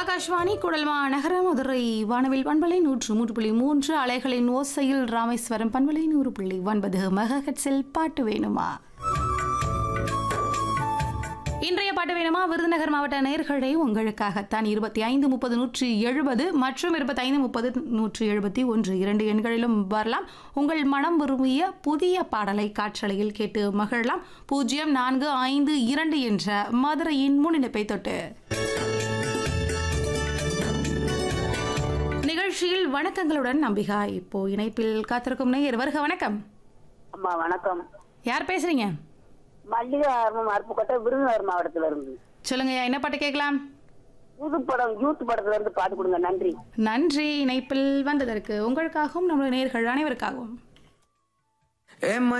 ஆகாஷ்வாணி குடல்மா நகர மதுரை வானவில் பண்பலை நூற்று மூன்று புள்ளி மூன்று அலைகளின் ஓசையில் ராமேஸ்வரம் பண்பலை நூறு புள்ளி ஒன்பது மெகஹெட்ஸில் பாட்டு வேணுமா இன்றைய பாட்டு வேணுமா விருதுநகர் மாவட்ட நேர்களை உங்களுக்காகத்தான் இருபத்தி ஐந்து முப்பது நூற்றி எழுபது மற்றும் இருபத்தி ஐந்து முப்பது நூற்றி எழுபத்தி ஒன்று இரண்டு எண்களிலும் வரலாம் உங்கள் மனம் விரும்பிய புதிய பாடலை காற்றலையில் கேட்டு மகிழலாம் பூஜ்ஜியம் நான்கு ஐந்து இரண்டு என்ற மதுரையின் முன்னிணைப்பை தொட்டு நிகழ்ச்சியில் வணக்கங்களுடன் நம்பிகா இப்போ இணைப்பில் காத்திருக்கும் நேயர் வருக வணக்கம் அம்மா வணக்கம் யார் பேசுறீங்க மல்லிகை ஆர்வம் அருப்புக்கோட்டை விருதுநகர் மாவட்டத்துல இருந்து சொல்லுங்கய்யா என்ன பாட்டு கேட்கலாம் புது படம் யூத் படத்துல இருந்து பாத்து கொடுங்க நன்றி நன்றி இணைப்பில் வந்ததற்கு உங்களுக்காகவும் நம்முடைய நேயர்கள் அனைவருக்காகவும் ஏ